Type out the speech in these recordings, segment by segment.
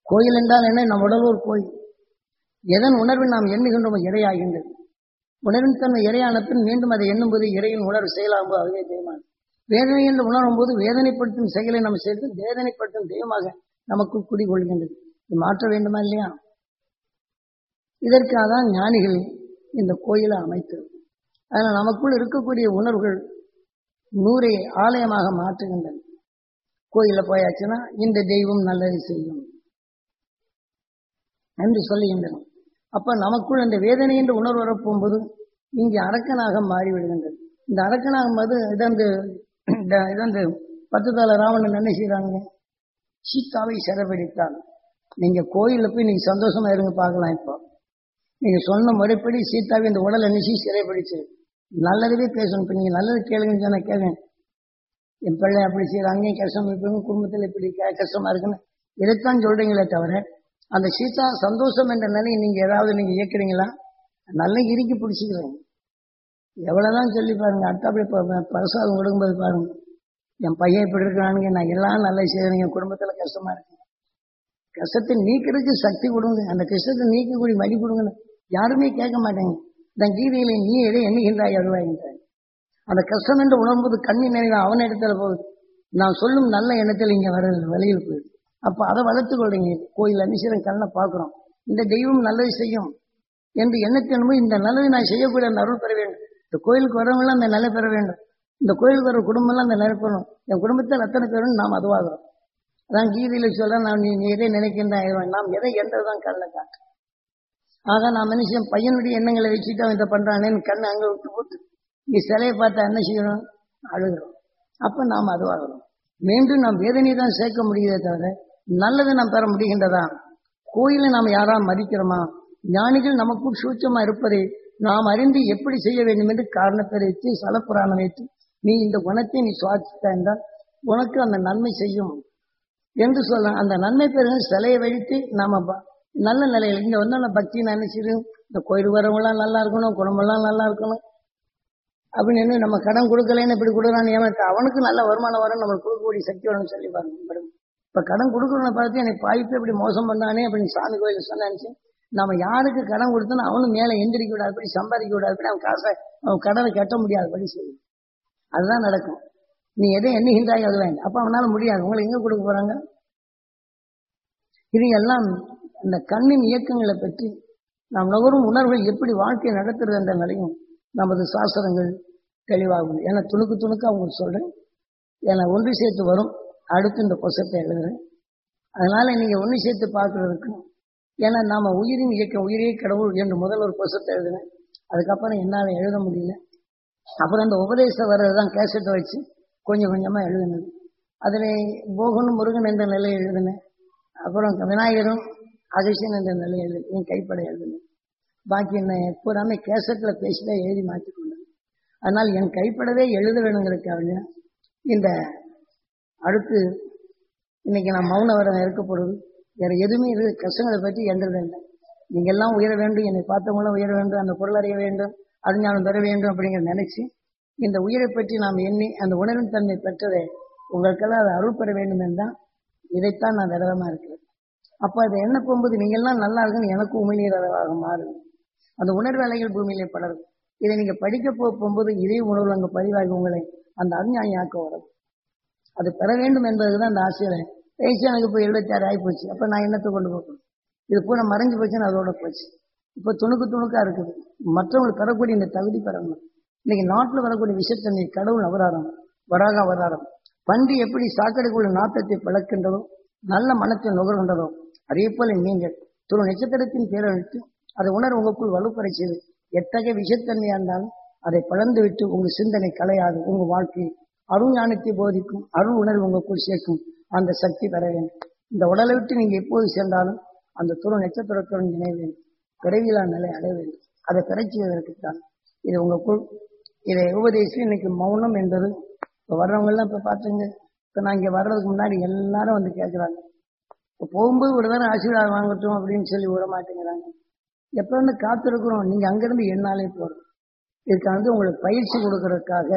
கோயில் என்றால் என்ன நம் உடல் ஒரு கோயில் எதன் உணர்வில் நாம் எண்ணுகின்றோமோ இறையாகின்றது உணர்வின் தன்மை இறையான பின் மீண்டும் அதை எண்ணும்போது இறையின் உணர்வு செயலாகும்போது அதுவே தெய்வமானது வேதனை என்று உணரும் போது வேதனைப்படுத்தும் செயலை நம்ம சேர்த்து வேதனைப்படுத்தும் தெய்வமாக நமக்கு குடிகொள்கின்றது இது மாற்ற வேண்டுமா இல்லையா இதற்காக தான் ஞானிகள் இந்த கோயிலை அமைத்தது அதனால் நமக்குள் இருக்கக்கூடிய உணர்வுகள் நூறை ஆலயமாக மாற்றுகின்றன கோயில போயாச்சுன்னா இந்த தெய்வம் நல்லது செய்யும் என்று சொல்லுகின்றன அப்ப நமக்குள் அந்த வேதனை என்று உணர்வு வரப்போகும்போது இங்கே அரக்கனாக மாறிவிடுகின்றது இந்த அரக்கனாக போது இதந்து இதந்து பத்து தல ராவணன் என்ன செய்யறாங்க சீதாவை சிறைபிடித்தான் நீங்க கோயில்ல போய் நீங்க சந்தோஷமா இருங்க பார்க்கலாம் இப்போ நீங்க சொன்ன முறைப்படி சீதாவை இந்த உடல் என்ன செய்ய சிறைபிடிச்சு நல்லதுவே பேசணும் இப்ப நீங்க நல்லது கேளுங்கன்னு சொன்னா கேளுங்க என் பிள்ளை அப்படி செய்யற அங்கேயும் கஷ்டம் இருப்பீங்க குடும்பத்தில் இப்படி க- கஷ்டமா இருக்குன்னு இதைத்தான் சொல்றீங்களே தவிர அந்த சீதா சந்தோஷம் என்ற நிலையை நீங்க ஏதாவது நீங்க இயக்குறீங்களா நல்லா இறுக்கி பிடிச்சிக்கிறீங்க எவ்வளவுதான் சொல்லி பாருங்க அடுத்தாப்படி பிரசாதம் கொடுக்கும்போது பாருங்க என் பையன் இப்படி இருக்கிறானுங்க நான் எல்லாம் நல்லா செய்யறேன் என் குடும்பத்துல கஷ்டமா இருக்கு கஷ்டத்தை நீக்கிறதுக்கு சக்தி கொடுங்க அந்த கஷ்டத்தை நீக்கக்கூடிய வழி கொடுங்க யாருமே கேட்க மாட்டாங்க தன் கீதையில நீ எதை எண்ணுகின்றாய் அருவாய்கின்றாய் அந்த கஷ்டம் என்று உணரும்போது கண்ணி நினைவு அவன் இடத்துல போகுது நான் சொல்லும் நல்ல எண்ணத்தில் இங்க வர வெளியில் போயிடுது அப்ப அதை வளர்த்து கொள்றீங்க கோயில் அனுசரம் கண்ணை பார்க்கிறோம் இந்த தெய்வம் நல்லது செய்யும் என்று எண்ணத்தின் இந்த நல்லது நான் செய்யக்கூடிய அந்த அருள் பெற வேண்டும் இந்த கோயிலுக்கு வரவங்களாம் அந்த நிலை பெற வேண்டும் இந்த கோயிலுக்கு வர குடும்பம்லாம் அந்த நிலை பெறணும் என் குடும்பத்தில் அத்தனை பேரும் நாம் அதுவாகிறோம் அதான் கீதையில சொல்ல நான் நீ நீ எதை நினைக்கின்றாய் நாம் எதை என்றதான் கண்ணை காட்டு ஆக நான் மனுஷன் பையனுடைய எண்ணங்களை வச்சுட்டு அவன் இதை பண்றானேன்னு கண்ணை அங்க விட்டு போட்டு நீ சிலையை பார்த்தா என்ன செய்யணும் அழுகிறோம் அப்ப நாம் அதுவாகிறோம் மீண்டும் நாம் வேதனை தான் சேர்க்க முடியுதே தவிர நல்லதை நாம் பெற முடிகின்றதா கோயிலை நாம் யாரா மதிக்கிறோமா ஞானிகள் நமக்குள் சூட்சமா இருப்பதை நாம் அறிந்து எப்படி செய்ய வேண்டும் என்று காரணத்தை வைத்து சலப்புராணம் வைத்து நீ இந்த குணத்தை நீ சுவாசித்த என்றால் உனக்கு அந்த நன்மை செய்யும் என்று சொல்ல அந்த நன்மை பெருங்க சிலையை வைத்து நாம ப- நல்ல நிலையில் இங்க வந்து அந்த பக்தி நினைச்சிரு இந்த கோயில் வரவங்களாம் நல்லா இருக்கணும் குடும்பம்லாம் நல்லா இருக்கணும் அப்படின்னு நம்ம கடன் கொடுக்கலன்னு இப்படி கொடுக்குறான்னு ஏமாத்த அவனுக்கு நல்ல வருமானம் வரும் நம்மளுக்கு கொடுக்கக்கூடிய சக்தி வரும்னு சொல்லி பாருங்க மேடம் இப்ப கடன் கொடுக்கறவனை பார்த்து எனக்கு பாய்ப்பு இப்படி மோசம் பண்ணானே அப்படின்னு சாமி கோயில் சொன்னாச்சு நம்ம யாருக்கு கடன் கொடுத்தோம் அவனும் மேல எந்திரிக்க விடாதபடி சம்பாதிக்க விடாதபடி அவன் காசை அவன் கடனை கட்ட முடியாதபடி செய்யும் அதுதான் நடக்கும் நீ எதை எண்ணுகின்றாய் அது வேண்டாம் அப்ப அவனால முடியாது உங்களுக்கு எங்க கொடுக்க போறாங்க இது எல்லாம் இந்த கண்ணின் இயக்கங்களை பற்றி நாம் நுகரும் உணர்வுகள் எப்படி வாழ்க்கையை நடத்துறது என்ற நிலையும் நமது சாஸ்திரங்கள் தெளிவாகும் ஏன்னா துணுக்கு துணுக்கு அவங்க சொல்றேன் ஏன்னா ஒன்று சேர்த்து வரும் அடுத்து இந்த புசத்தை எழுதுறேன் அதனால நீங்க ஒன்று சேர்த்து பார்க்கறதுக்கு ஏன்னா நாம உயிரின் இயக்கம் உயிரே கடவுள் என்று முதல் ஒரு புசத்தை எழுதினேன் அதுக்கப்புறம் என்னால எழுத முடியல அப்புறம் அந்த உபதேசம் வர்றதுதான் கேசட்டை வச்சு கொஞ்சம் கொஞ்சமா எழுதினது அதில் போகனும் முருகன் என்ற நிலையை எழுதினேன் அப்புறம் விநாயகரும் அகசியன் என்ற நிலையை எழுதி என் கைப்பட எழுதினேன் பாக்கி என்ன பூராமே கேசட்ல பேசிதான் எழுதி மாற்றிக்கொண்டேன் அதனால் என் கைப்படவே எழுத வேணுங்கிறதுக்காக இந்த அடுத்து இன்னைக்கு நான் மௌன வரம் இருக்க போறது வேற எதுவுமே இது கஷ்டங்களை பற்றி என்றது இல்லை நீங்க எல்லாம் உயர வேண்டும் என்னை பார்த்தவங்களும் உயர வேண்டும் அந்த பொருள் அறிய வேண்டும் அறிஞானம் பெற வேண்டும் அப்படிங்கிற நினைச்சு இந்த உயிரை பற்றி நாம் எண்ணி அந்த உணர்வின் தன்மை பெற்றதை உங்களுக்கெல்லாம் அதை அருள் பெற வேண்டும் என்றால் இதைத்தான் நான் விரதமா இருக்கிறேன் அப்ப அதை என்ன போகும்போது நீங்க எல்லாம் நல்லா இருக்குன்னு எனக்கும் உமிழ்நீராக மாறுது அந்த உணர்வு அலைகள் பூமியிலே படரும் இதை நீங்க படிக்க போ- போகும்போது இதே உணர்வு அங்க பதிவாகி உங்களை அந்த அஞ்ஞானியாக்க வரும் அது பெற வேண்டும் என்பதுதான் அந்த ஆசையில பேசி எனக்கு இப்போ எழுபத்தாறு ஆகி போச்சு அப்ப நான் என்னத்தை கொண்டு போகணும் இது பூரா மறைஞ்சு போச்சுன்னு அதோட போச்சு இப்போ துணுக்கு துணுக்கா இருக்குது மற்றவங்களுக்கு பெறக்கூடிய இந்த தகுதி பெறணும் இன்னைக்கு நாட்டில் வரக்கூடிய விஷயத்தன்மை கடவுள் அவதாரம் வராக அவதாரம் பன்றி எப்படி சாக்கடைக்குள்ள நாட்டத்தை பிளக்கின்றதோ நல்ல மனத்தை நுகர்கின்றதோ அதே போல நீங்கள் துரு நட்சத்திரத்தின் பேரழித்து அதை உணர் உங்களுக்குள் வலுப்பறை செய்து எத்தகைய விஷத்தன்மையா இருந்தாலும் அதை பிளந்து விட்டு உங்க சிந்தனை கலையாது உங்க வாழ்க்கை அருள் ஞானத்தை போதிக்கும் அருள் உணர்வு உங்களுக்குள் சேர்க்கும் அந்த சக்தி பெற வேண்டும் இந்த உடலை விட்டு நீங்க எப்போது சென்றாலும் அந்த துரு நட்சத்திரத்துடன் இணைய வேண்டும் பிறவிலா நிலை அடைய வேண்டும் அதை பெறச் செய்வதற்குத்தான் இது உங்களுக்குள் இதை உபதேசி இன்னைக்கு மௌனம் என்பது இப்போ வர்றவங்க எல்லாம் இப்ப பாத்துங்க இப்ப நான் இங்க வர்றதுக்கு முன்னாடி எல்லாரும் வந்து கேட்கறாங்க இப்போ போகும்போது ஒரு தடவை ஆசீர்வாதம் வாங்கட்டும் அப்படின்னு சொல்லி விட மாட்டேங்கிறாங்க எப்ப வந்து காத்திருக்கிறோம் நீங்க அங்கிருந்து என்னாலே போறோம் இதுக்கு வந்து உங்களுக்கு பயிற்சி கொடுக்கறதுக்காக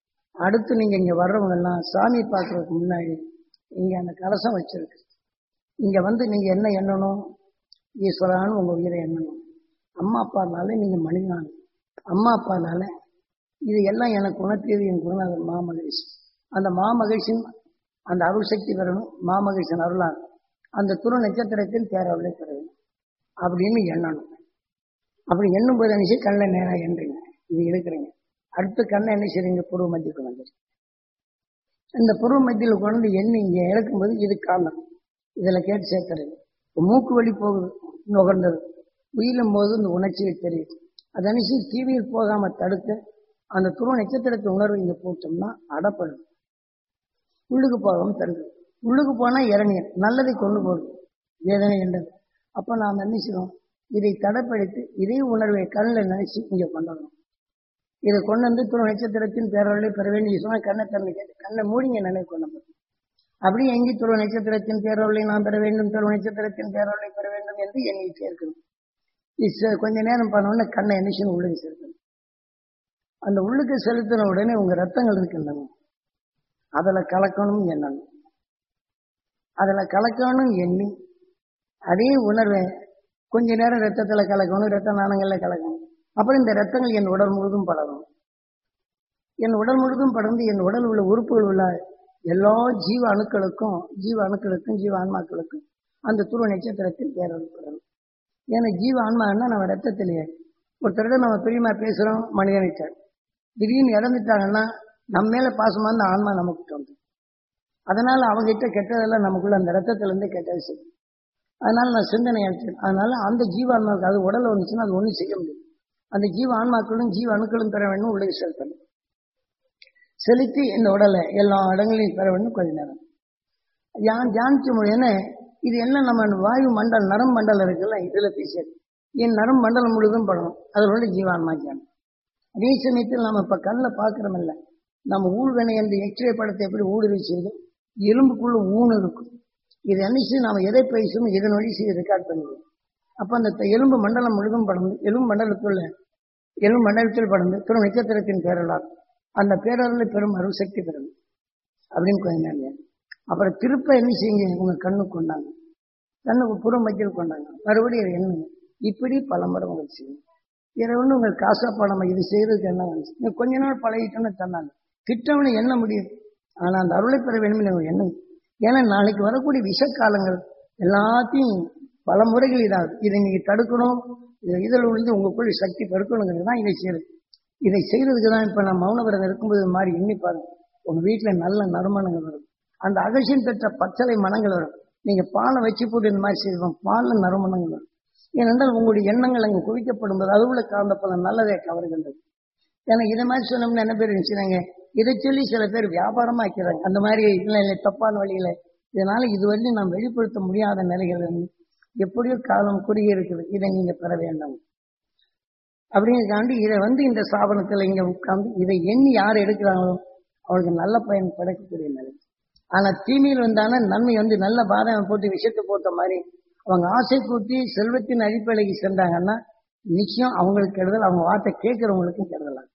அடுத்து நீங்க இங்க வர்றவங்க எல்லாம் சாமி பார்க்கறதுக்கு முன்னாடி இங்க அந்த கலசம் வச்சிருக்கு இங்க வந்து நீங்க என்ன எண்ணணும் ஈஸ்வரான்னு உங்க உயிரை எண்ணணும் அம்மா அப்பானால நீங்க மனிதனான அம்மா அப்பானால இது எல்லாம் எனக்கு உணர்த்தியது என் குருநாதர் மாமகரிஷி அந்த மாமகரிஷின் அந்த அருள் சக்தி பெறணும் மாமகரிஷன் அருளால் அந்த துரு நட்சத்திரத்தின் பேரவளை பெற வேண்டும் அப்படின்னு எண்ணணும் அப்படி எண்ணும் போது நினைச்சு கண்ணை நேராக எண்றீங்க இது இருக்கிறீங்க அடுத்து கண்ணை என்ன செய்றீங்க பூர்வ மத்தியக்கு வந்துரு இந்த பூர்வ மத்தியில் கொண்டு எண்ணி இங்க இறக்கும்போது இது காரணம் இதுல கேட்டு சேர்த்துறது இப்ப மூக்கு வழி போகுது நுகர்ந்தது உயிலும் போது இந்த உணர்ச்சியை தெரியுது அது நினைச்சு டிவியில் போகாம தடுத்து அந்த துருவ நட்சத்திரத்தை உணர்வு இங்க போட்டோம்னா அடப்படும் உள்ளுக்கு போகாம தடுக்குது உள்ளுக்கு போனா இறங்கியும் நல்லதை கொண்டு போகுது வேதனை என்றது அப்ப நாம் என்ன செய்வோம் இதை தடைப்படுத்தி இதே உணர்வை கண்ணில் நினைச்சு இங்க கொண்டு வரணும் இதை கொண்டு வந்து துணை நட்சத்திரத்தின் பேரவர்களை பெற வேண்டிய சொன்ன கண்ணை தன்னை கேட்டு கண்ணை மூடிங்க நினைவு கொண்டு வரும் அப்படி எங்கி துருவ நட்சத்திரத்தின் பேரவர்களை நாம் பெற வேண்டும் துருவ நட்சத்திரத்தின் பேரவர்களை பெற வேண்டும் என்று எண்ணிட்டே இருக்கணும் இது கொஞ்ச நேரம் பண்ண உடனே கண்ணை எண்ணிச்சு உள்ளுக்கு செலுத்தணும் அந்த உள்ளுக்கு செலுத்தின உடனே உங்க ரத்தங்கள் இருக்கின்றன அதுல கலக்கணும் எண்ணணும் அதுல கலக்கணும் எண்ணி அதே உணர்வை கொஞ்ச நேரம் ரத்தத்துல கலக்கணும் ரத்த நாணங்கள்ல கலக்கணும் அப்புறம் இந்த ரத்தங்கள் என் உடல் முழுதும் படரும் என் உடல் முழுதும் படர்ந்து என் உடல் உள்ள உறுப்புகள் உள்ள எல்லா ஜீவ அணுக்களுக்கும் ஜீவ அணுக்களுக்கும் ஜீவ ஆன்மாக்களுக்கும் அந்த துருவ நட்சத்திரத்தில் பேரப்படணும் ஏன்னா ஜீவ ஆன்மான்னா நம்ம ரத்தத்திலேயே ஒருத்தரோட நம்ம பெரியமா பேசுறோம் மனிதனிட்டார் திடீர்னு இறந்துட்டாங்கன்னா நம்ம மேல பாசமா அந்த ஆன்மா நமக்கு தோன்றும் அதனால அவங்ககிட்ட கெட்டதெல்லாம் நமக்குள்ள அந்த ரத்தத்துல இருந்து கெட்டது செய்யும் அதனால நான் சிந்தனை அழைச்சேன் அதனால அந்த ஜீவ ஆன்மாவுக்கு அது உடல்ல வந்துச்சுன்னா அது ஒன்றும் செய்ய முடியும் அந்த ஜீவ ஆன்மாக்களும் ஜீவ அணுக்களும் பெற வேண்டும் உள்ளே செலுத்தணும் செலுத்தி இந்த உடலை எல்லா இடங்களையும் பெற வேண்டும் கொஞ்ச நேரம் யான் தியானிச்ச முடியும்னு இது என்ன நம்ம வாயு மண்டல் நரம் மண்டலம் இருக்குல்ல இதுல பேசியது என் நரம் மண்டலம் முழுதும் படணும் அதோட ஜீவான்மா தியானம் அதே சமயத்தில் நம்ம இப்ப கண்ணில் பார்க்கிறோம் இல்ல நம்ம ஊழ்வினை என்ற எக்ஸ்ரே படத்தை எப்படி ஊடுருவி செய்து எலும்புக்குள்ள ஊன் இருக்கும் இது அன்னைக்கு நாம எதை பேசணும் இதன் வழி செய்து ரெக்கார்ட் பண்ணுவோம் அப்ப அந்த எலும்பு மண்டலம் முழுதும் படந்து எலும்பு மண்டலத்துள்ள எலும்பு மண்டலத்தில் படந்து திரு நட்சத்திரத்தின் பேரலால் அந்த பேரலை பெரும் அருள் சக்தி பெறும் அப்படின்னு கொஞ்ச நேரம் அப்புறம் திருப்ப என்ன செய்யுங்க உங்க கண்ணுக்கு கொண்டாங்க கண்ணுக்கு புறம் மத்தியில் கொண்டாங்க மறுபடியும் எண்ணுங்க இப்படி பல முறை உங்களுக்கு செய்யும் இதை ஒன்று உங்கள் காசா பணம் இது செய்யறதுக்கு என்ன வந்துச்சு நீங்க கொஞ்ச நாள் பழகிட்டோன்னு தந்தாங்க திட்டம்னு எண்ண முடியும் ஆனா அந்த அருளை பெற வேண்டும் நீங்கள் எண்ணுங்க ஏன்னா நாளைக்கு வரக்கூடிய விஷக்காலங்கள் எல்லாத்தையும் பல முறைகள் இதாகுது இதை நீங்க தடுக்கணும் இதை இதில் விழுந்து உங்களுக்குள்ள சக்தி பெருக்கணுங்கிறது தான் இதை செய்யுது இதை செய்யறதுக்கு தான் இப்ப நான் மௌன விரதம் இருக்கும்போது இது மாதிரி எண்ணி பாருங்க உங்க வீட்டுல நல்ல நறுமணங்கள் வரும் அந்த அகசியம் பெற்ற பச்சளை மனங்கள் வரும் நீங்க பாலை வச்சு போட்டு இந்த மாதிரி செய்வோம் பாலில் நறுமணங்கள் வரும் ஏனென்றால் உங்களுடைய எண்ணங்கள் அங்கே குவிக்கப்படும் போது அதுவுள்ள கலந்த பல நல்லதை கவர்கின்றது ஏன்னா இதை மாதிரி சொன்னோம்னா என்ன பேர் நினைச்சுறாங்க இதை சொல்லி சில பேர் வியாபாரமா ஆக்கிறாங்க அந்த மாதிரி இல்லை இல்லை தப்பான வழியில இதனால இதுவரையும் நாம் வெளிப்படுத்த முடியாத நிலைகள் இருந்து எப்படியோ காலம் குறுகி இருக்குது இதை நீங்க பெற வேண்டாம் அப்படிங்கிறதாண்டி இதை வந்து இந்த ஸ்தாபனத்துல இங்க உட்கார்ந்து இதை எண்ணி யார் எடுக்கிறாங்களோ அவளுக்கு நல்ல பயன் கிடைக்கக்கூடிய நிலை ஆனா தீமையில் வந்தான நன்மை வந்து நல்ல பாதகம் போட்டு விஷயத்தை போட்ட மாதிரி அவங்க ஆசை கூட்டி செல்வத்தின் அடிப்படைக்கு சென்றாங்கன்னா நிச்சயம் அவங்களுக்கு கெடுதல் அவங்க வார்த்தை கேட்கறவங்களுக்கும் கெடுதலாம்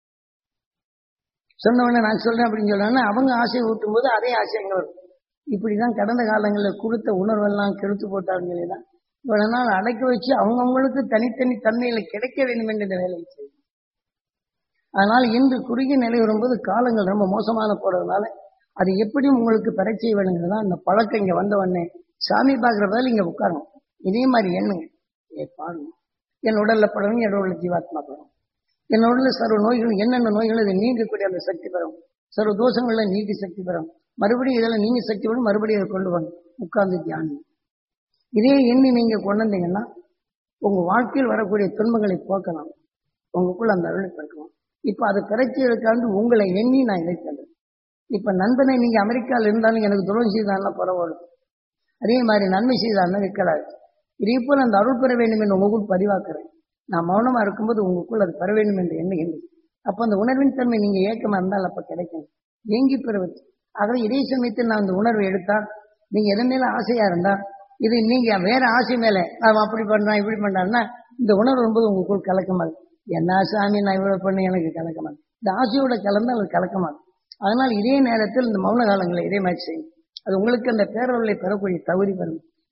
சொன்னவொடனே நான் சொல்றேன் அப்படின்னு சொல்றாங்கன்னா அவங்க ஆசை ஊட்டும் போது அதே ஆசை அங்க வரும் இப்படிதான் கடந்த காலங்களில் கொடுத்த உணர்வெல்லாம் கெடுத்து போட்டாருன்னு சொல்லி தான் இவ்வளவு நாள் அடக்கி வச்சு அவங்கவுங்களுக்கு தனித்தனி தன்மையில கிடைக்க வேண்டும் என்ற வேலையை செய்யும் அதனால் இன்று குறுகிய நிலை வரும்போது காலங்கள் ரொம்ப மோசமான போறதுனால அது எப்படியும் உங்களுக்கு பெற செய்ய வேணுங்கிறதா அந்த பழக்கம் இங்க வந்த உடனே சாமி பார்க்குற பதில் இங்க உட்காரணும் இதே மாதிரி எண்ணுங்க ஏ பாருங்க என் உடல்ல படணும் என் உடல்ல ஜீவாத்மா படம் என் உடல்ல சர்வ நோய்கள் என்னென்ன நோய்கள் இதை நீங்கக்கூடிய அந்த சக்தி பெறும் சர்வ தோஷங்களை நீக்கி சக்தி பெறும் மறுபடியும் இதெல்லாம் நீங்க சக்தி பெறும் மறுபடியும் அதை கொண்டு வாங்க உட்கார்ந்து தியானம் இதே எண்ணி நீங்க கொண்டு வந்தீங்கன்னா உங்க வாழ்க்கையில் வரக்கூடிய துன்பங்களை போக்கலாம் உங்களுக்குள்ள அந்த அருளை பெருக்கலாம் இப்ப அதை பிறச்சியதுக்காண்டு உங்களை எண்ணி நான் இணைத்தேன் இப்ப நண்பனை நீங்க அமெரிக்காவில் இருந்தாலும் எனக்கு துரோகம் செய்தாலும் பரவாயில்ல அதே மாதிரி நன்மை செய்தாலும் இருக்கலாது இதே போல அந்த அருள் பெற வேண்டும் என்று உங்களுக்குள் பதிவாக்குறேன் நான் மௌனமா இருக்கும்போது உங்களுக்குள் அது பெற வேண்டும் என்று எண்ணுகின்றேன் அப்ப அந்த உணர்வின் தன்மை நீங்க ஏக்கமா இருந்தால் அப்ப கிடைக்கும் ஏங்கி பெறுவது ஆகவே இதே சமயத்தில் நான் அந்த உணர்வை எடுத்தால் நீங்க எதன் மேல ஆசையா இருந்தா இது நீங்க வேற ஆசை மேல நான் அப்படி பண்றான் இப்படி பண்றான்னா இந்த உணர்வு என்பது உங்களுக்குள் கலக்கமாது என்ன சாமி நான் இவ்வளவு பண்ணி எனக்கு கலக்கமாது இந்த ஆசையோட கலந்தால் அது கலக்கமாது அதனால் இதே நேரத்தில் இந்த மௌன காலங்களை இதே மாதிரி செய்யும் அது உங்களுக்கு அந்த பேரவர்களை பெறக்கூடிய தகுதி வரும்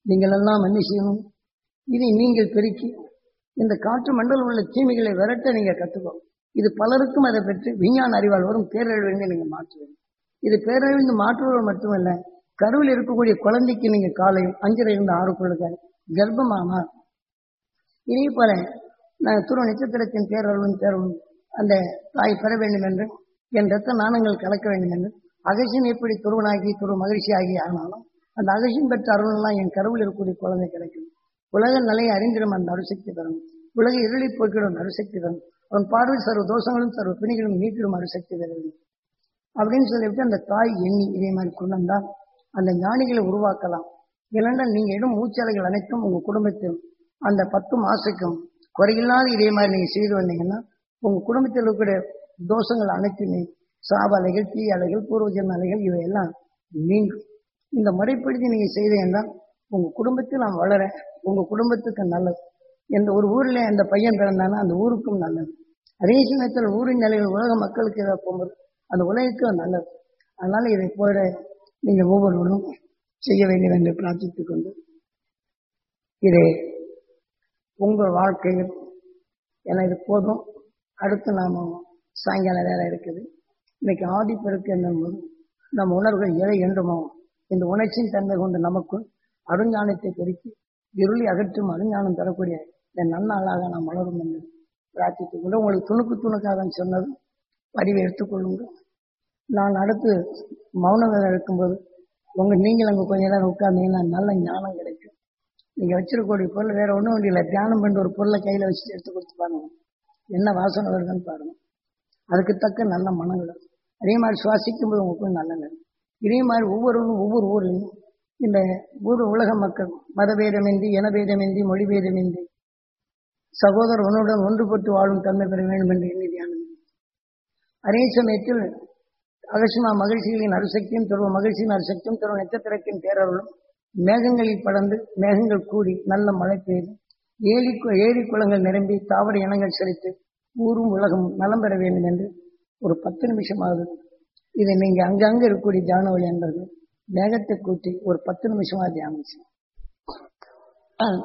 நீங்கள் எல்லாம் என்ன செய்யணும் இதை நீங்கள் பெருக்கி இந்த காற்று மண்டலம் உள்ள தீமைகளை விரட்ட நீங்க கத்துக்கணும் இது பலருக்கும் அதை பெற்று விஞ்ஞான அறிவால் வரும் பேரழிவு நீங்க மாற்றுவீங்க இது பேரழிந்து மாற்றுவது மட்டுமல்ல கருவில் இருக்கக்கூடிய குழந்தைக்கு நீங்க காலையில் அஞ்சரை இருந்து ஆறுக்குள்ள கர்ப்பமானா இதே போல நான் துருவ நட்சத்திரத்தின் பேரருளும் பேரருளும் அந்த தாய் பெற வேண்டும் என்று என் ரத்த நாணங்கள் கலக்க வேண்டும் என்று அகசியன் எப்படி துருவனாகி துருவ மகிழ்ச்சி ஆகி ஆனாலும் அந்த அகசியம் பெற்ற அருளெல்லாம் என் கருவில் இருக்கக்கூடிய குழந்தை கிடைக்கும் உலக நிலையை அறிந்திடும் அந்த அருசக்தி தரும் உலக இருளை போக்கிடும் அந்த அருசக்தி தரும் அவன் பார்வை சர்வ தோஷங்களும் சர்வ பிணிகளும் நீக்கிடும் அருசக்தி தரும் அப்படின்னு சொல்லிவிட்டு அந்த தாய் எண்ணி இதே மாதிரி கொண்டு வந்தால் அந்த ஞானிகளை உருவாக்கலாம் இல்லைன்னா நீங்க இடும் மூச்சாலைகள் அனைத்தும் உங்க குடும்பத்தில் அந்த பத்து மாசத்துக்கும் குறையில்லாத இதே மாதிரி நீங்க செய்து வந்தீங்கன்னா உங்க குடும்பத்தில் இருக்கிற தோஷங்கள் அனைத்துமே சாப அலைகள் தீ அலைகள் பூர்வஜன் அலைகள் இவையெல்லாம் நீங்கும் இந்த முறைப்படுத்தி நீங்க செய்தீங்கன்னா உங்க குடும்பத்தில் நான் வளர உங்க குடும்பத்துக்கு நல்லது எந்த ஒரு ஊர்ல அந்த பையன் பிறந்தானா அந்த ஊருக்கும் நல்லது அதே சமயத்தில் ஊரின் நிலையில் உலக மக்களுக்கு ஏதாவது போகும்போது அந்த உலகுக்கும் நல்லது அதனால இதை போல நீங்க ஒவ்வொருவரும் செய்ய வேண்டும் என்று பிரார்த்தித்துக் கொண்டு இது உங்கள் வாழ்க்கையில் என இது போதும் அடுத்து நாம சாயங்கால வேலை இருக்குது இன்னைக்கு ஆதிப்பெருக்கு என்னும்போது நம் உணர்வுகள் எதை என்றுமோ இந்த உணர்ச்சியின் தன்மை கொண்டு நமக்குள் அருஞானத்தை பெருக்கி இருளி அகற்றும் அருஞானம் தரக்கூடிய இந்த நன்னாளாக நாம் வளரும் என்று பிரார்த்தித்துக் கொண்டு உங்களுக்கு துணுக்கு துணுக்காக சொன்னது பதிவை எடுத்துக்கொள்ளுங்கள் நான் அடுத்து மௌனங்கள் இருக்கும்போது உங்க நீங்கள் அங்கே கொஞ்ச நேரம் உட்கார்ந்தீங்கன்னா நல்ல ஞானம் கிடைக்கும் நீங்க வச்சிருக்கக்கூடிய பொருள் வேற ஒன்றும் இல்லை தியானம் பண்ணி ஒரு பொருளை கையில வச்சு எடுத்து கொடுத்து பாருங்க என்ன வாசனை வருதுன்னு பாருங்க அதுக்கு தக்க நல்ல மனங்கள் அதே மாதிரி சுவாசிக்கும் போது உங்களுக்கு நல்ல நேரம் இதே மாதிரி ஒவ்வொருவரும் ஒவ்வொரு ஊர்லையும் இந்த ஊர் உலக மக்கள் மதபேதமின்றி இனபேதமின்றி மொழிபேதமின்றி சகோதரர் உன்னுடன் ஒன்றுபட்டு வாழும் தன்மை பெற வேண்டும் என்று எண்ணி தியானம் அதே சமயத்தில் அகசிமா மகிழ்ச்சிகளின் அருசக்தியும் தருவ மகிழ்ச்சியின் அருசக்தியும் தருவ நட்சத்திரத்தின் பேரருளும் மேகங்களில் படர்ந்து மேகங்கள் கூடி நல்ல மழை பெய்து ஏரி ஏரி குளங்கள் நிரம்பி தாவர இனங்கள் செலுத்தி ஊரும் உலகம் நலம் பெற வேண்டும் என்று ஒரு பத்து நிமிஷமாவது இதை நீங்க அங்கங்க இருக்கக்கூடிய தியான வழி என்பர்கள் மேகத்தை கூட்டி ஒரு பத்து நிமிஷமா தியானம் செய்யும்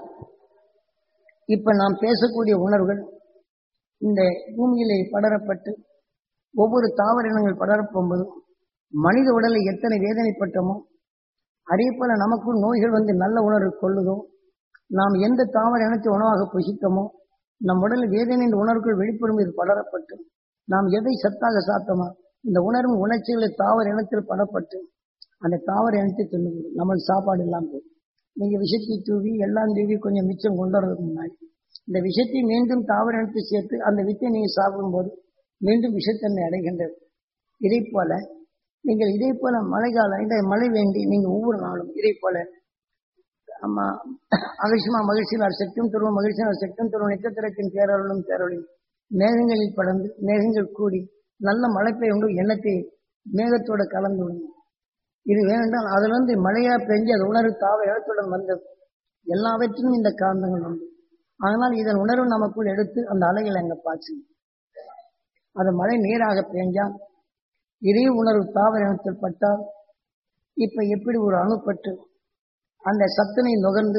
இப்ப நாம் பேசக்கூடிய உணர்வுகள் இந்த பூமியிலே படரப்பட்டு ஒவ்வொரு தாவர இனங்கள் படரப்போகும்போது மனித உடலை எத்தனை வேதனைப்பட்டோமோ அதே போல நமக்குள் நோய்கள் வந்து நல்ல உணர்வு கொள்ளுதோ நாம் எந்த தாவர இனத்தை உணவாக புசித்தோமோ நம் உடலில் வேதனையின் உணர்வுகள் வெளிப்படும் இது படரப்பட்டு நாம் எதை சத்தாக சாத்தோமோ இந்த உணர்வும் உணர்ச்சிகளை தாவர இனத்தில் படப்பட்டு அந்த தாவர இனத்தை தின்னுவிடும் நம்ம சாப்பாடு இல்லாமல் போகும் நீங்க விஷத்தை தூவி எல்லாம் தூவி கொஞ்சம் மிச்சம் கொண்டு வரதுக்கு முன்னாடி இந்த விஷத்தை மீண்டும் தாவர இனத்தை சேர்த்து அந்த வித்தை நீங்க சாப்பிடும்போது மீண்டும் விஷத்தன்மை அடைகின்றது இதை போல நீங்கள் இதே போல மழைக்காலம் இந்த மழை வேண்டி நீங்க ஒவ்வொரு நாளும் இதே போல ஆமா அகசியமா மகிழ்ச்சியார் சக்தியும் தருவம் மகிழ்ச்சியார் சக்தியும் தருவம் நட்சத்திரத்தின் பேரருளும் பேரொழியும் மேகங்களில் படர்ந்து மேகங்கள் கூடி நல்ல மழை பெய்யுண்டு எண்ணத்தை மேகத்தோட கலந்து விடும் இது வேண்டாம் அதுல இருந்து மழையா பெஞ்சு அது உணர்வு தாவ இடத்துடன் வந்தது எல்லாவற்றிலும் இந்த காரணங்கள் உண்டு அதனால் இதன் உணர்வு நமக்குள் எடுத்து அந்த அலைகளை அங்க பாய்ச்சு அது மழை நீராக பெஞ்சால் இதே உணர்வு தாவர இனத்தில் பட்டால் இப்ப எப்படி ஒரு அணுப்பட்டு அந்த சத்தனை நுகர்ந்து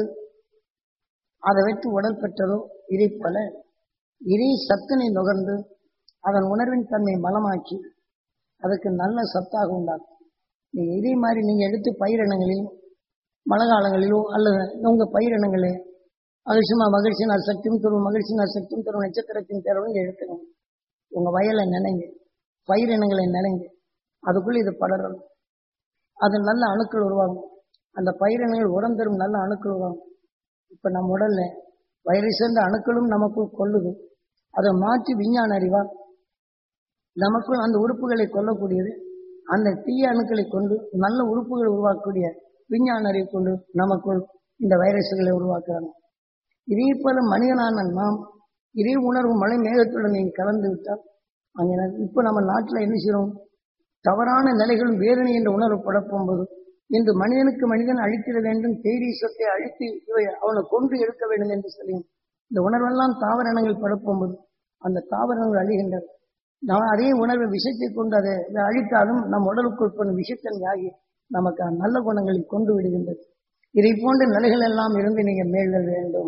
அதை வைத்து உடல் பெற்றதோ இதை போல இதே சத்தனை நுகர்ந்து அதன் உணர்வின் தன்மை பலமாக்கி அதுக்கு நல்ல சத்தாக உண்டாக்கும் நீங்க இதே மாதிரி நீங்க எடுத்து பயிரினங்களையும் மழை காலங்களிலோ அல்லது உங்க பயிரினங்களே மகிழ்ச்சிமா மகிழ்ச்சியின் சக்தியும் தரும் மகிழ்ச்சியின் சக்தியும் தரும் நட்சத்திரத்தின் தேர்வும் எடுத்துக்கணும் உங்க வயலை நினைங்க பயிரினங்களை நினைங்க அதுக்குள்ள இது படரும் அது நல்ல அணுக்கள் உருவாகும் அந்த பயிரினங்கள் உரம் தரும் நல்ல அணுக்கள் உருவாகும் இப்ப நம்ம உடல்ல வயிறை சேர்ந்த அணுக்களும் நமக்குள் கொள்ளுது அதை மாற்றி விஞ்ஞான அறிவால் நமக்குள் அந்த உறுப்புகளை கொல்லக்கூடியது அந்த தீய அணுக்களை கொண்டு நல்ல உறுப்புகளை உருவாக்கக்கூடிய விஞ்ஞான அறிவு கொண்டு நமக்குள் இந்த வைரஸ்களை உருவாக்குறாங்க இதே போல மனிதனான நாம் இதே உணர்வு மழை மேகத்துடன் நீங்கள் கலந்து விட்டால் அங்கே இப்ப நம்ம நாட்டில் என்ன செய்யறோம் தவறான நிலைகளும் வேதனை என்ற உணர்வு படப்போம்போது இன்று மனிதனுக்கு மனிதன் அழித்திட வேண்டும் தேடி சொத்தை அழித்து இவை அவனை கொண்டு எடுக்க வேண்டும் என்று சொல்லி இந்த உணர்வெல்லாம் தாவரணங்கள் படப்போம்போது அந்த தாவரங்கள் அழிகின்றன நான் அதே உணர்வை விஷத்தை கொண்டு அதை அழித்தாலும் நம் உடலுக்குள் பண்ண விஷத்தன்மை ஆகி நமக்கு நல்ல குணங்களை கொண்டு விடுகின்றது இதை போன்ற நிலைகள் எல்லாம் இருந்து நீங்க மேல்கள் வேண்டும்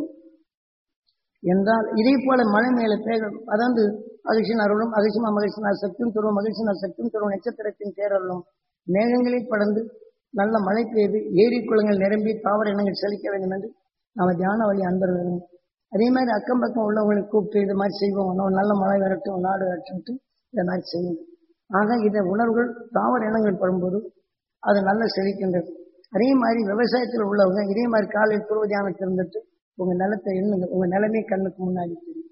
என்றால் இதே போல மழை மேல பேக அதாவது அகிஷன் அருளும் அகிஷமா மகிழ்ச்சினா சக்தியும் துருவம் மகிழ்ச்சினா சக்தியும் துருவம் நட்சத்திரத்தின் பேரருளும் மேகங்களில் படர்ந்து நல்ல மழை பெய்து ஏரி குளங்கள் நிரம்பி தாவர இனங்கள் செழிக்க வேண்டும் என்று நாம தியான வழி அன்பர்களும் அதே மாதிரி அக்கம் பக்கம் உள்ளவங்களை கூப்பிட்டு இது மாதிரி செய்வோம் இன்னும் நல்ல மழை வரட்டும் நாடு வரட்டும்ட்டு இதை மாதிரி செய்யும் ஆக இந்த உணர்வுகள் தாவர இனங்கள் படும்போது அது நல்ல செழிக்கின்றது அதே மாதிரி விவசாயத்தில் உள்ளவங்க இதே மாதிரி காலையில் பூர்வ தியானத்தில் இருந்துட்டு உங்க நிலத்தை எண்ணுங்க உங்க நிலமே கண்ணுக்கு முன்னாடி தெரியும்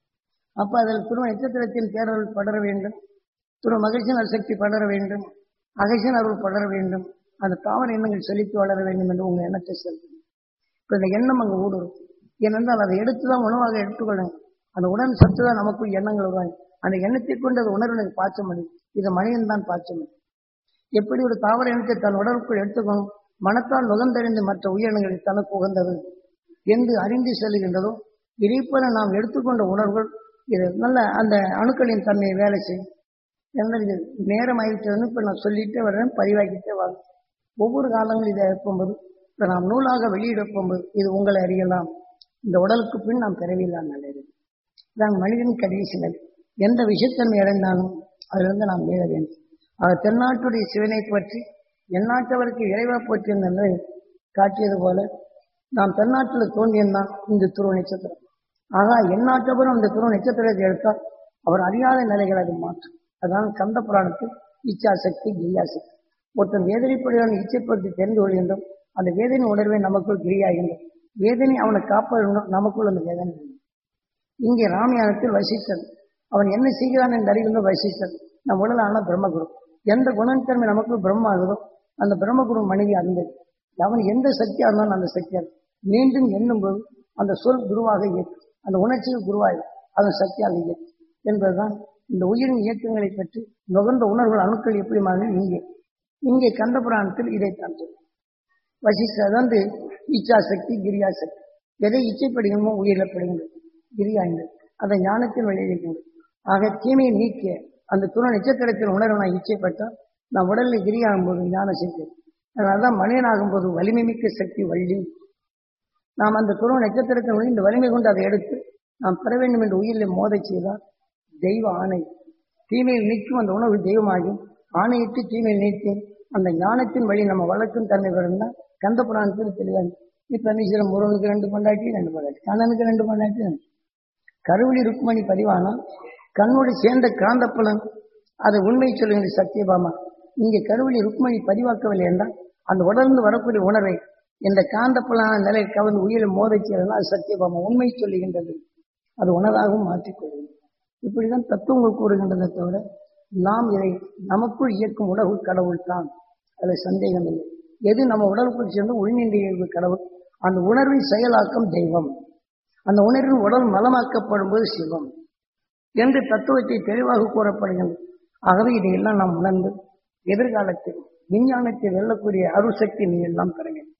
அப்ப அதில் துருவ நட்சத்திரத்தின் பேரருள் படர வேண்டும் துருவ மகிழ்ச்சியின் சக்தி படர வேண்டும் அகசின் அருள் படர வேண்டும் அந்த தாவர எண்ணங்கள் செழித்து வளர வேண்டும் என்று உங்க எண்ணத்தை செலுத்தும் இப்ப இந்த எண்ணம் அங்க ஊடுருவும் ஏனென்றால் அதை எடுத்துதான் உணவாக எடுத்துக்கொள்ளுங்க அந்த உணர்வு சத்து தான் நமக்குள் எண்ணங்கள் வருவாங்க அந்த எண்ணத்தை கொண்டு அது உணர்வு பாய்ச்ச முடியும் இதை மனிதன் தான் பாய்ச்ச முடியும் எப்படி ஒரு தாவர எண்ணத்தை தன் உடலுக்குள் எடுத்துக்கணும் மனத்தால் நுகர்ந்தறிந்து மற்ற உயிரினங்களை தனக்கு உகந்தது என்று அறிந்து செல்கின்றதோ இதே போல நாம் எடுத்துக்கொண்ட உணர்வுகள் இது நல்ல அந்த அணுக்களின் தன்மையை வேலை செய்யும் ஏன்னா இது நேரம் ஆகிட்டதுன்னு இப்போ நான் சொல்லிட்டே வர்றேன் பதிவாக்கிட்டே வாங்க ஒவ்வொரு காலங்களும் இதை இருக்கும்போது இப்போ நாம் நூலாக வெளியிட போகும்போது இது உங்களை அறியலாம் இந்த உடலுக்கு பின் நாம் பிறவியில்லாம் நல்லது இதான் மனிதன் கடைசி நிலை எந்த விஷயத்தன்மை அடைந்தாலும் அதிலிருந்து நாம் மீள வேண்டும் ஆக தென்னாட்டுடைய சிவனை பற்றி எந்நாட்டவருக்கு இறைவா போற்றி என்று காட்டியது போல நாம் தென்னாட்டில் தோன்றியந்தான் இந்த துருவ நட்சத்திரம் ஆகா எந்நாட்டவரும் இந்த துருவ நட்சத்திரத்தை எடுத்தால் அவர் அறியாத நிலைகள் அது மாற்றும் அதான் கந்த புராணத்தில் இச்சாசக்தி கிரியாசக்தி ஒருத்தன் வேதனைப்படியான இச்சைப்படுத்தி தெரிந்து கொள்கின்றோம் அந்த வேதனை உணர்வை நமக்குள் கிரியாகின்றோம் வேதனை அவனை காப்பாற்றணும் நமக்குள் அந்த வேதனை வேண்டும். இங்கே ராமாயணத்தில் வசிஷ்டன் அவன் என்ன செய்கிறான் என்று அறிகின்ற வசிஷ்டன் நம் உடலான பிரம்மகுரு எந்த குணத்தன்மை நமக்குள் பிரம்ம ஆகுதோ அந்த பிரம்மகுரு மனைவி அறிந்தது அவன் எந்த சக்தியா இருந்தாலும் அந்த சக்தியா மீண்டும் எண்ணும்போது அந்த சொல் குருவாக இயக்கும் அந்த உணர்ச்சிகள் குருவாய் அதன் சக்தியாக இயக்கும் என்பதுதான் இந்த உயிரின் இயக்கங்களை பற்றி நுகர்ந்த உணர்வுகள் அணுக்கள் எப்படி மாறும் இங்கே இங்கே கந்த புராணத்தில் இதைத்தான் சொல்லும் வசிஷ்ட அதாவது இச்சா சக்தி கிரியா சக்தி எதை இச்சைப்படுகிறோமோ உயிரிழப்படுகிறது கிரியாங்கள் அதை ஞானத்தின் விளைவிக்கின்றது ஆக தீமையை நீக்கிய அந்த துணை நட்சத்திரத்தின் உணர்வு நான் இச்சைப்பட்டால் நான் உடலில் கிரியாகும் போது ஞான சக்தி அதனால்தான் மனிதனாகும் போது வலிமை மிக்க சக்தி வள்ளி நாம் அந்த துருவ நட்சத்திரத்தின் ஒளி இந்த வலிமை கொண்டு அதை எடுத்து நாம் பெற வேண்டும் என்று உயிரில் மோதச் செய்தால் தெய்வ ஆணை தீமையில் நீக்கும் அந்த உணவு தெய்வமாகி ஆணையிட்டு தீமையில் நீக்கி அந்த ஞானத்தின் வழி நம்ம வளர்க்கும் தன்மை வரும்னா கந்த புராணத்தில் தெளிவாங்க இப்ப என்ன செய்யற முருகனுக்கு ரெண்டு பொண்டாட்டி ரெண்டு பொண்டாட்டி கண்ணனுக்கு ரெண்டு பொண்டாட்டி ரெண்டு. கருவழி ருக்மணி பதிவானால் கண்ணோடு சேர்ந்த காந்தப்புலன் அதை உண்மை சொல்லுகின்ற சத்தியபாமா இங்கே கருவழி ருக்மணி பதிவாக்கவில்லை என்றால் அந்த உடர்ந்து வரக்கூடிய உணர்வை இந்த காந்தப்புலான நிலை கவர்ந்து உயிரை மோதச் செய்யறதுனா அது சத்தியபாமா உண்மை சொல்லுகின்றது அது உணராகவும் மாற்றிக்கொள்கிறது இப்படிதான் தத்துவங்கள் கூறுகின்றதை தவிர நாம் இதை நமக்குள் இயக்கும் உணவு கடவுள் தான் அதில் சந்தேகம் இல்லை எது நம்ம உடலுக்குள் சேர்ந்து உள்நின்ற இயல்பு கடவுள் அந்த உணர்வின் செயலாக்கம் தெய்வம் அந்த உணர்வின் உடல் மலமாக்கப்படும் போது சிவம் என்று தத்துவத்தை தெளிவாக கூறப்படுகிறது ஆகவே இதையெல்லாம் நாம் உணர்ந்து எதிர்காலத்தில் விஞ்ஞானத்தை வெல்லக்கூடிய அருள் சக்தி நீ எல்லாம் பெற வேண்டும்